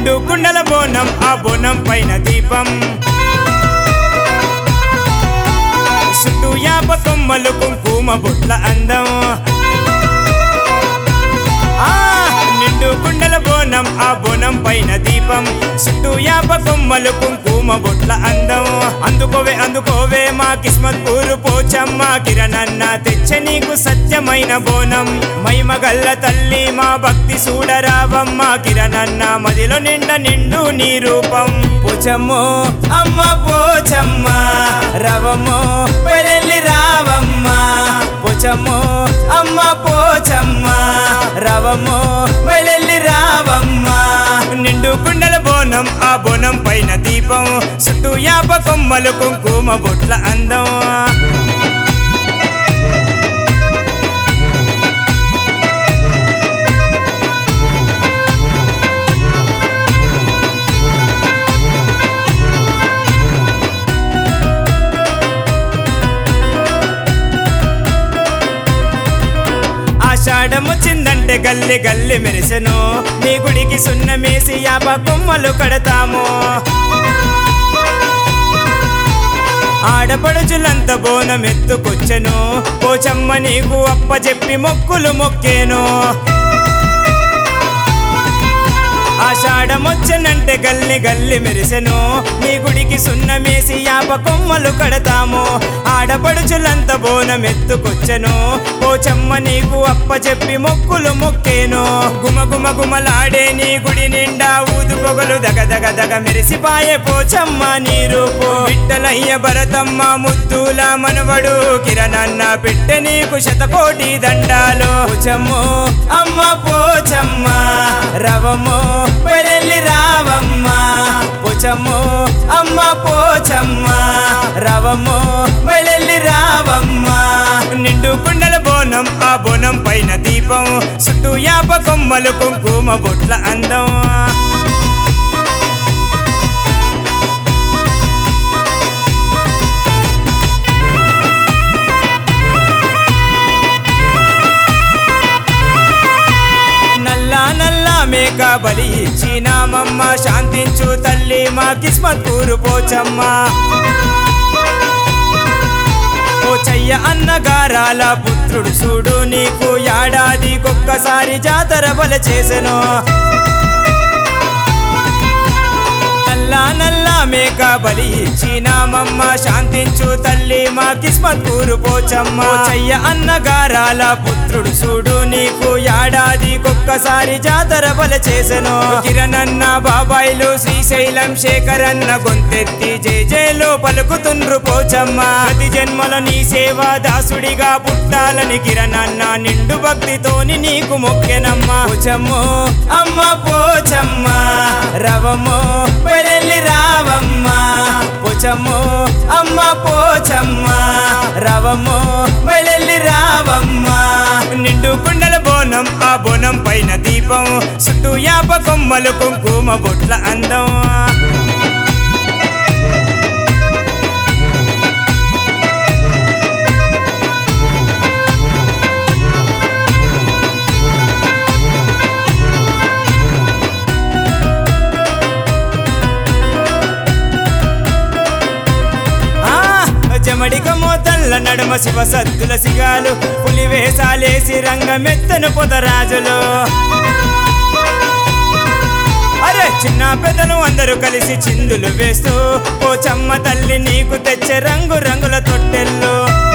నిండు కుండల బోనం ఆ బోనం పైన దీపం చుట్టూ యాప కొమ్మలు కుంకుమ బొట్ల అందం ఆ నిండు కుండల బోనం ఆ బోనం పైన దీపం చుట్టూ యాప కొమ్మలు కుంకుమ బొట్ల అందం అందుకోవే అందుకోవే మా కిస్మత్ పూరు పోచమ్మ కిరణన్న తెచ్చ నీకు సత్యమైన బోనం మైమగల్ల తల్లి మా భక్తి చూడరావమ్మ కిరణన్న మదిలో నిండ నిండు నీ రూపం పోచమ్మో అమ్మ పోచమ్మ రవమో పెళ్ళి రావమ్మ పోచమ్మో అమ్మ పోచమ్మ రవమో వెళ్ళి రావమ్మ నిండు కుండల బోనం ఆ బోనం పైన దీపం చుట్టూ యాప కొమ్మలు కుంకుమ బొట్ల అందం ఆషాఢము చిందంటే గల్లి గల్లి మెరిసెను నీ గుడికి సున్నమేసి యాప కొమ్మలు కడతాము ఆడపడుచులంత బోనం ఎత్తుకొచ్చెను పోచమ్మ నీకు అప్ప చెప్పి మొక్కులు మొక్కేను ఆషాఢమొచ్చనంటే గల్లి గల్లి మెరిసెను నీ గుడికి సున్నమేసి యాప కొమ్మలు కడతాము ఆడపడుచులంత బోనం ఎత్తుకొచ్చెను పోచమ్మ నీకు అప్ప చెప్పి మొక్కులు మొక్కేను గుమ గుమ గుమలాడే నీ గుడి నిండా ఊదు పొగలు దగ దగ దగ మెరిసిపాయే పోచమ్మ నీ రూపు బిడ్డలయ్య భరతమ్మ ముద్దుల మనవడు కిరణన్న పెట్టె నీకు శతకోటి దండాలు పోచమ్మో అమ్మ పోచమ్మ రవమో పెళ్ళి రావమ్మ పోచమ్మో అమ్మ పోచమ్మ రవమో వెళ్ళి రావమ్మ నిండు కుండల బోనం ఆ బోనం పైన దీపం చుట్టూ యాప కొమ్మలు కుంకుమ బొట్ల అందం నల్లా నల్లా మేక బలి ఇచ్చినామమ్మ శాంతించు తల్లి మా కిస్మత్ కూరు పోచమ్మ పోచయ్య అన్నగారాల పుత్రుడు చూడు నీకు ఏడాదికొక్కసారి జాతర బల చేసెను నల్లా నల్లా మేక బలి ఇచ్చినామమ్మ శాంతించు తల్లి మా కిస్మత్ కూరు పోచమ్మ చెయ్య అన్నగారాల పుత్రుడు చూడు నీకు ఏడాదికొక్కసారి జాతర బల చేసెను కిరణన్న బాబాయిలు శ్రీశైలం శేఖరన్న గొంతెత్తి జై జయలో పలుకుతుండ్రు పోచమ్మ ప్రతి జన్మలో నీ సేవా దాసుడిగా పుట్టాలని కిరణన్న నిండు భక్తితోని నీకు మొక్కెనమ్మ పోచమ్మో అమ్మ పోచమ్మ రవమో పెళ్ళి రావమ్మ పోచమ్మో అమ్మ పోచమ్మ రవమో వెళ్ళి రావమ్మ నిండు కుండల బోనం ఆ బోనం పైన దీపం చుట్టూ యాప కొమ్మలు కుంకుమ బొట్ల అందం ఆ జమడిక మోతల్ల నడుమ శివ సత్తుల సిగాలు పులి వేసాలేసి రంగమెత్తను పొదరాజులు అరే చిన్న పెద్దలు అందరూ కలిసి చిందులు వేస్తూ పోచమ్మ తల్లి నీకు తెచ్చే రంగు రంగుల తొట్టెళ్ళు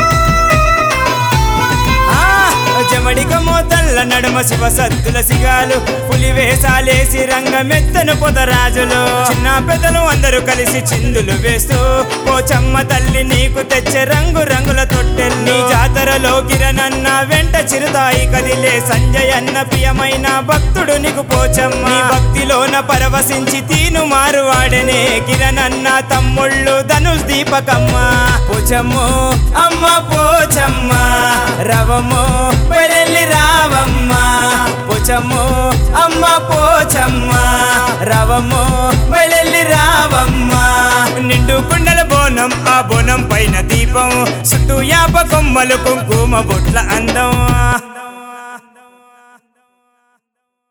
ఆ, జమడిక మోతల్ల నడుమ శివ సత్తుల సిగాలు పులి వేసాలేసి రంగమెత్తను పొదరాజులు చిన్న పెద్దలు అందరూ కలిసి చిందులు వేస్తూ పోచమ్మ తల్లి నీకు తెచ్చే రంగు రంగుల తొట్టెల్ని జాతరలో కిరణన్న వెంట చిరుతాయి కదిలే సంజయ్ అన్న ప్రియమైన భక్తుడు నీకు పోచమ్మ నీ భక్తిలోన పరవశించి తీను మారు వాడనే కిరణన్న తమ్ముళ్ళు ధనుష్ దీపకమ్మ పోచమ్మో అమ్మ పోచమ్మ రవమో పెళ్ళి రావమ్మ పోచమ్మో అమ్మ పోచమ్మ రవమో వెళ్ళి రావమ్మ నిండు కుండల బోనం ఆ బోనం పైన దీపం చుట్టూ యాప కొమ్మలు కుంకుమ బొట్ల అందం